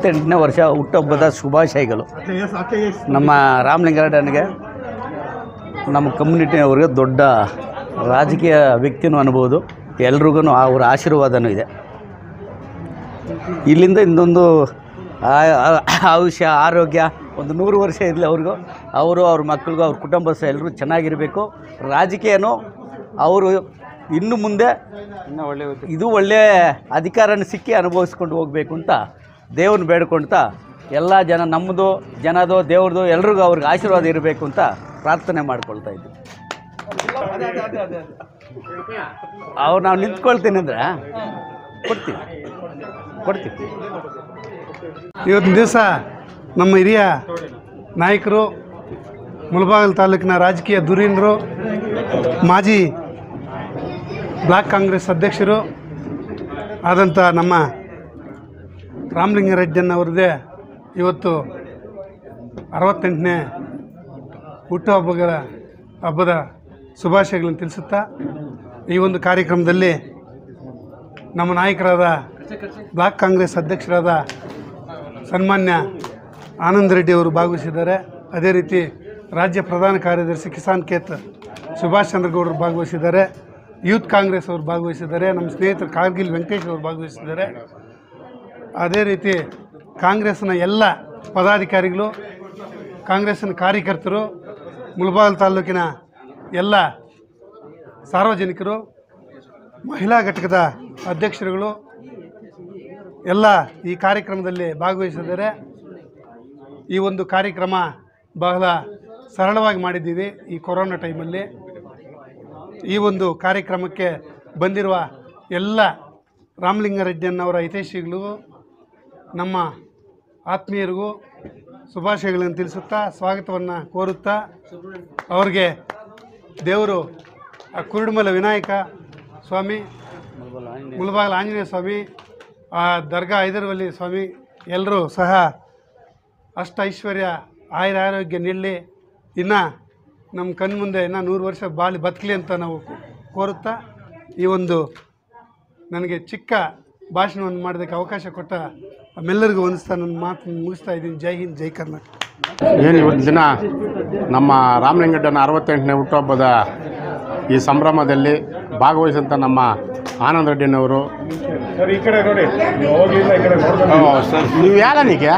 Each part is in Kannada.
ಅರವತ್ತೆಂಟನೇ ವರ್ಷ ಹುಟ್ಟುಹಬ್ಬದ ಶುಭಾಶಯಗಳು ನಮ್ಮ ರಾಮಲಿಂಗಾರೆಡ್ಡನಿಗೆ ನಮ್ಮ ಕಮ್ಯುನಿಟಿಯವ್ರಿಗೆ ದೊಡ್ಡ ರಾಜಕೀಯ ವ್ಯಕ್ತಿನೂ ಅನ್ಬೋದು ಎಲ್ರಿಗೂ ಅವ್ರ ಆಶೀರ್ವಾದನೂ ಇದೆ ಇಲ್ಲಿಂದ ಇನ್ನೊಂದು ಆ- ಆ- ಆಯುಷ್ಯ ಆರೋಗ್ಯ ಒಂದು ನೂರು ವರ್ಷ ಇರಲಿ ಅವ್ರಿಗೂ ಅವರು ಅವ್ರ ಮಕ್ಕಳಿಗೂ ಅವ್ರ ಕುಟುಂಬಸ್ಥರು ಎಲ್ಲರೂ ಚೆನ್ನಾಗಿರಬೇಕು ರಾಜಕೀಯನೂ ಅವರು ಇನ್ನು ಮುಂದೆ ಇದು ಒಳ್ಳೆಯ ಅಧಿಕಾರನ ಸಿಕ್ಕಿ ಅನುಭವಿಸ್ಕೊಂಡು ಹೋಗಬೇಕು ಅಂತ ದೇವ್ರನ್ನ ಬೇಡ್ಕೊಳ್ತಾ ಎಲ್ಲ ಜನ ನಮ್ಮದು ಜನದು ದೇವ್ರದ್ದು ಎಲ್ರಿಗೂ ಅವ್ರಿಗೆ ಆಶೀರ್ವಾದ ಇರಬೇಕು ಅಂತ ಪ್ರಾರ್ಥನೆ ಮಾಡ್ಕೊಳ್ತಾ ಇದ್ವಿ ಅವ್ರು ನಾವು ನಿಂತ್ಕೊಳ್ತೀನಿ ಅಂದರೆ ಕೊಡ್ತೀವಿ ಕೊಡ್ತೀವಿ ಇವತ್ತಿನ ದಿವಸ ನಮ್ಮ ಹಿರಿಯ ನಾಯಕರು ಮುಳಬಾಗಿಲು ತಾಲೂಕಿನ ರಾಜಕೀಯ ಧುರೀಣರು ಮಾಜಿ ಬ್ಲಾಕ್ ಕಾಂಗ್ರೆಸ್ ಅಧ್ಯಕ್ಷರು ಆದಂಥ ನಮ್ಮ ರಾಮಲಿಂಗಾರೆಡ್ಡಿಯನ್ನವ್ರದ್ದೇ ಇವತ್ತು ಅರವತ್ತೆಂಟನೇ ಹುಟ್ಟುಹಬ್ಬಗಳ ಹಬ್ಬದ ಶುಭಾಶಯಗಳನ್ನು ತಿಳಿಸುತ್ತಾ ಈ ಒಂದು ಕಾರ್ಯಕ್ರಮದಲ್ಲಿ ನಮ್ಮ ನಾಯಕರಾದ ಬ್ಲಾಕ್ ಕಾಂಗ್ರೆಸ್ ಅಧ್ಯಕ್ಷರಾದ ಸನ್ಮಾನ್ಯ ಆನಂದ್ ರೆಡ್ಡಿ ಅವರು ಭಾಗವಹಿಸಿದ್ದಾರೆ ಅದೇ ರೀತಿ ರಾಜ್ಯ ಪ್ರಧಾನ ಕಾರ್ಯದರ್ಶಿ ಕಿಸಾನ್ ಖೇತ್ ಸುಭಾಷ್ ಚಂದ್ರಗೌಡರು ಭಾಗವಹಿಸಿದ್ದಾರೆ ಯೂತ್ ಕಾಂಗ್ರೆಸ್ ಅವರು ಭಾಗವಹಿಸಿದ್ದಾರೆ ನಮ್ಮ ಸ್ನೇಹಿತರು ಕಾರ್ಗಿಲ್ ವೆಂಕಟೇಶ್ ಅವರು ಭಾಗವಹಿಸಿದ್ದಾರೆ ಅದೇ ರೀತಿ ಕಾಂಗ್ರೆಸ್ನ ಎಲ್ಲ ಪದಾಧಿಕಾರಿಗಳು ಕಾಂಗ್ರೆಸ್ಸಿನ ಕಾರ್ಯಕರ್ತರು ಮುಳಬಾಗಿಲು ತಾಲೂಕಿನ ಎಲ್ಲ ಸಾರ್ವಜನಿಕರು ಮಹಿಳಾ ಘಟಕದ ಅಧ್ಯಕ್ಷರುಗಳು ಎಲ್ಲ ಈ ಕಾರ್ಯಕ್ರಮದಲ್ಲಿ ಭಾಗವಹಿಸಿದ್ದಾರೆ ಈ ಒಂದು ಕಾರ್ಯಕ್ರಮ ಬಹಳ ಸರಳವಾಗಿ ಮಾಡಿದ್ದೀವಿ ಈ ಕೊರೋನಾ ಟೈಮಲ್ಲಿ ಈ ಒಂದು ಕಾರ್ಯಕ್ರಮಕ್ಕೆ ಬಂದಿರುವ ಎಲ್ಲ ರಾಮಲಿಂಗಾರೆಡ್ಡಿಯನ್ನವರ ಹಿತೈಷಿಗಳಿಗೂ ನಮ್ಮ ಆತ್ಮೀಯರಿಗೂ ಶುಭಾಶಯಗಳನ್ನು ತಿಳಿಸುತ್ತಾ ಸ್ವಾಗತವನ್ನು ಕೋರುತ್ತಾ ಅವ್ರಿಗೆ ದೇವರು ಆ ಕುರುಡುಮಲ ವಿನಾಯಕ ಸ್ವಾಮಿ ಮುಳಬಾಗಿಲು ಆಂಜನೇಯ ಸ್ವಾಮಿ ಆ ದರ್ಗಾ ಐದರವಲ್ಲಿ ಸ್ವಾಮಿ ಎಲ್ಲರೂ ಸಹ ಅಷ್ಟ ಐಶ್ವರ್ಯ ಆಯುರ ಆರೋಗ್ಯ ನೀಡಲಿ ಇನ್ನು ನಮ್ಮ ಕಣ್ಮುಂದೆ ಇನ್ನೂ ನೂರು ವರ್ಷ ಬಾಳಿ ಬದುಕಲಿ ಅಂತ ನಾವು ಕೋರುತ್ತಾ ಈ ಒಂದು ನನಗೆ ಚಿಕ್ಕ ಭಾಷಣವನ್ನು ಮಾಡೋದಕ್ಕೆ ಅವಕಾಶ ಕೊಟ್ಟ ನಮ್ಮೆಲ್ಲರಿಗೂ ಹೊಂದಿಸ್ತಾ ನನ್ನ ಮಾತನ್ನು ಮುಗಿಸ್ತಾ ಇದ್ದೀನಿ ಜೈ ಹಿಂದ್ ಜೈ ಕರ್ನಾಟಕ ಏನು ಇವತ್ತು ದಿನ ನಮ್ಮ ರಾಮಲಿಂಗಡ್ಡನ ಅರವತ್ತೆಂಟನೇ ಹುಟ್ಟುಹಬ್ಬದ ಈ ಸಂಭ್ರಮದಲ್ಲಿ ಭಾಗವಹಿಸಿದಂಥ ನಮ್ಮ ಆನಂದ್ ರೆಡ್ಡಿನವರು ನೀವು ಯಾರನಿಗೆ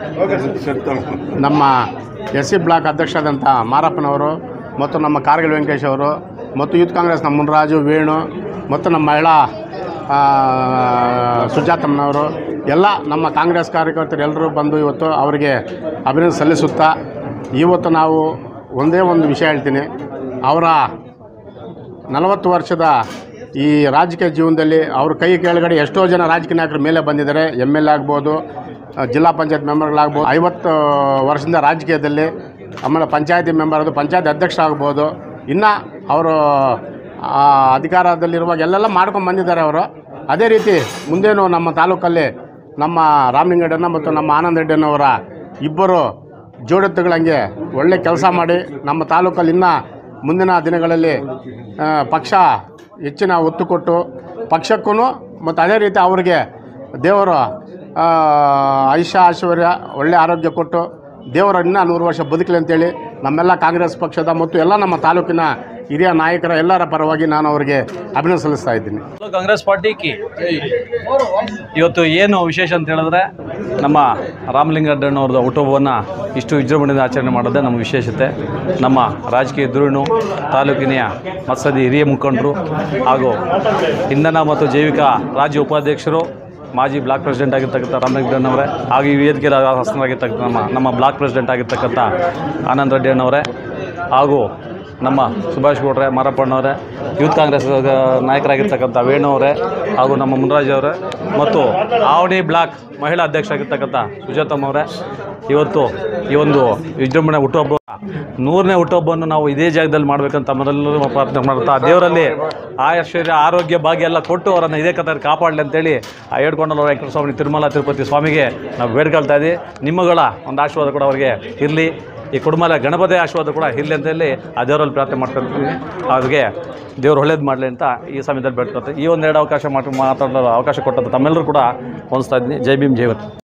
ನಮ್ಮ ಎಸ್ ಸಿ ಬ್ಲಾಕ್ ಅಧ್ಯಕ್ಷರಾದಂಥ ಮಾರಪ್ಪನವರು ಮತ್ತು ನಮ್ಮ ಕಾರ್ಗಿಲ್ ವೆಂಕಟೇಶ್ ಅವರು ಮತ್ತು ಯೂತ್ ಕಾಂಗ್ರೆಸ್ ನಮ್ಮ ಮುನ್ರಾಜು ವೇಣು ಮತ್ತು ನಮ್ಮ ಮಹಿಳಾ ಆ, ಸುಜಾತಮ್ಮನವರು ಎಲ್ಲ ನಮ್ಮ ಕಾಂಗ್ರೆಸ್ ಕಾರ್ಯಕರ್ತರು ಎಲ್ಲರೂ ಬಂದು ಇವತ್ತು ಅವರಿಗೆ ಅಭಿನಂದನೆ ಸಲ್ಲಿಸುತ್ತಾ ಇವತ್ತು ನಾವು ಒಂದೇ ಒಂದು ವಿಷಯ ಹೇಳ್ತೀನಿ ಅವರ ನಲವತ್ತು ವರ್ಷದ ಈ ರಾಜಕೀಯ ಜೀವನದಲ್ಲಿ ಅವ್ರ ಕೈ ಕೆಳಗಡೆ ಎಷ್ಟೋ ಜನ ರಾಜಕೀಯ ನಾಯಕರು ಮೇಲೆ ಬಂದಿದ್ದಾರೆ ಎಮ್ ಎಲ್ ಎ ಆಗ್ಬೋದು ಆ, ಜಿಲ್ಲಾ ಪಂಚಾಯತ್ ಮೆಂಬರ್ಗಳಾಗ್ಬೋದು ಐವತ್ತು ವರ್ಷದಿಂದ ರಾಜಕೀಯದಲ್ಲಿ ಆಮೇಲೆ ಪಂಚಾಯತಿ ಮೆಂಬರ್ ಅದು ಪಂಚಾಯತ್ ಅಧ್ಯಕ್ಷ ಆಗ್ಬೋದು ಇನ್ನು ಅವರು ಆ, ಅಧಿಕಾರದಲ್ಲಿರುವಾಗ ಎಲ್ಲೆಲ್ಲ ಮಾಡ್ಕೊಂಡು ಬಂದಿದ್ದಾರೆ ಅವರು ಅದೇ ರೀತಿ ಮುಂದೇನು ನಮ್ಮ ತಾಲೂಕಲ್ಲಿ ನಮ್ಮ ರಾಮಲಿಂಗಡ್ಡನ ಮತ್ತು ನಮ್ಮ ಆನಂದ್ ರೆಡ್ಡಿನವರ ಇಬ್ಬರು ಜೋಡೆತ್ತುಗಳಂಗೆ ಒಳ್ಳೆ ಕೆಲಸ ಮಾಡಿ ನಮ್ಮ ತಾಲೂಕಲ್ಲಿ ಇನ್ನೂ ಮುಂದಿನ ದಿನಗಳಲ್ಲಿ ಆ, ಪಕ್ಷ ಹೆಚ್ಚಿನ ಒತ್ತು ಕೊಟ್ಟು ಪಕ್ಷಕ್ಕೂ ಮತ್ತು ಅದೇ ರೀತಿ ಅವರಿಗೆ ದೇವರು ಆ, ಐಷ ಐಶ್ವರ್ಯ ಒಳ್ಳೆ ಆರೋಗ್ಯ ಕೊಟ್ಟು ದೇವರ ಇನ್ನೂ ನೂರು ವರ್ಷ ಬದುಕಲಿ ಅಂತೇಳಿ ನಮ್ಮೆಲ್ಲ ಕಾಂಗ್ರೆಸ್ ಪಕ್ಷದ ಮತ್ತು ಎಲ್ಲ ನಮ್ಮ ತಾಲೂಕಿನ ಹಿರಿಯ ನಾಯಕರ ಎಲ್ಲರ ಪರವಾಗಿ ನಾನು ಅವರಿಗೆ ಅಭಿನಂದನೆ ಸಲ್ಲಿಸ್ತಾ ಇದ್ದೀನಿ ಕಾಂಗ್ರೆಸ್ ಪಾರ್ಟಿಗೆ ಇವತ್ತು ಏನು ವಿಶೇಷ ಅಂತ ಹೇಳಿದ್ರೆ ನಮ್ಮ ರಾಮಲಿಂಗಡ್ಡಣ್ಣವ್ರದ್ದು ಹುಟ್ಟುಹಬ್ಬವನ್ನು ಇಷ್ಟು ವಿಜೃಂಭಣೆಯಿಂದ ಆಚರಣೆ ಮಾಡೋದೇ ನಮ್ಮ ವಿಶೇಷತೆ ನಮ್ಮ ರಾಜಕೀಯ ಧುರೀಣು ತಾಲೂಕಿನ ಮತ್ಸದಿ ಹಿರಿಯ ಮುಖಂಡರು ಹಾಗೂ ಇಂಧನ ಮತ್ತು ಜೈವಿಕ ರಾಜ್ಯ ಉಪಾಧ್ಯಕ್ಷರು ಮಾಜಿ ಬ್ಲಾಕ್ ಪ್ರೆಸಿಡೆಂಟ್ ಆಗಿರ್ತಕ್ಕಂಥ ರಾಮಲಿಂಗಣ್ಣವರೇ ಹಾಗೂ ಈ ವೇದಿಕೆ ಹಾಸನರಾಗಿರ್ತಕ್ಕಂಥ ನಮ್ಮ ನಮ್ಮ ಬ್ಲಾಕ್ ಪ್ರೆಸಿಡೆಂಟ್ ಆಗಿರ್ತಕ್ಕಂಥ ಆನಂದ್ ರೆಡ್ಡಿ ಅಣ್ಣವರೇ ಹಾಗೂ ನಮ್ಮ ಸುಭಾಷ್ ಗೌಡ್ರೆ ಮಾರಪ್ಪಣ್ಣವರೇ ಯೂತ್ ಕಾಂಗ್ರೆಸ್ ನಾಯಕರಾಗಿರ್ತಕ್ಕಂಥ ವೇಣು ಅವರೇ ಹಾಗೂ ನಮ್ಮ ಮುನ್ರಾಜ್ ಅವರೇ ಮತ್ತು ಆವಣಿ ಬ್ಲಾಕ್ ಮಹಿಳಾ ಅಧ್ಯಕ್ಷ ಆಗಿರ್ತಕ್ಕಂಥ ಸುಜಾತಮ್ಮ ಅವರೇ ಇವತ್ತು ಈ ಒಂದು ವಿಜೃಂಭಣೆ ಹುಟ್ಟುಹಬ್ಬ ನೂರನೇ ಹುಟ್ಟುಹಬ್ಬವನ್ನು ನಾವು ಇದೇ ಜಾಗದಲ್ಲಿ ಮಾಡಬೇಕಂತ ತಮ್ಮರೆಲ್ಲರೂ ಪ್ರಾರ್ಥನೆ ಮಾಡ್ತಾ ದೇವರಲ್ಲಿ ಆಯುಶ್ವರ್ಯ ಆರೋಗ್ಯ ಭಾಗ್ಯ ಎಲ್ಲ ಕೊಟ್ಟು ಅವರನ್ನು ಇದೇ ಕಥೆ ಕಾಪಾಡಲಿ ಅಂತೇಳಿ ಆ ಹೇಳ್ಕೊಂಡಲ್ಲ ವೆಂಕಟ ಸ್ವಾಮಿ ತಿರುಮಲ ತಿರುಪತಿ ಸ್ವಾಮಿಗೆ ನಾವು ಬೇಡ್ಕೊಳ್ತಾ ಇದ್ದೀವಿ ನಿಮ್ಮಗಳ ಒಂದು ಆಶೀರ್ವಾದ ಕೂಡ ಅವರಿಗೆ ಇರಲಿ ಈ ಕುಟುಂಬದ ಗಣಪತಿ ಆಶೀರ್ವಾದ ಕೂಡ ಇರಲಿ ಅಂತೇಳಿ ಆ ದೇವರಲ್ಲಿ ಪ್ರಾರ್ಥನೆ ಮಾಡ್ಕೊಳ್ತೀವಿ ಅವ್ರಿಗೆ ದೇವ್ರು ಒಳ್ಳೇದು ಮಾಡಲಿ ಅಂತ ಈ ಸಮಯದಲ್ಲಿ ಬೇಡ್ಕೊಳ್ತೀವಿ ಈ ಒಂದೆರಡು ಅವಕಾಶ ಮಾಡಿ ಮಾತಾಡಲು ಅವಕಾಶ ಕೊಟ್ಟಂತ ತಮ್ಮೆಲ್ಲರೂ ಕೂಡ ಹೊಂದಿಸ್ತಾ ಇದ್ದೀನಿ ಜೈ ಭೀಮ್ ಜೈ ವತ್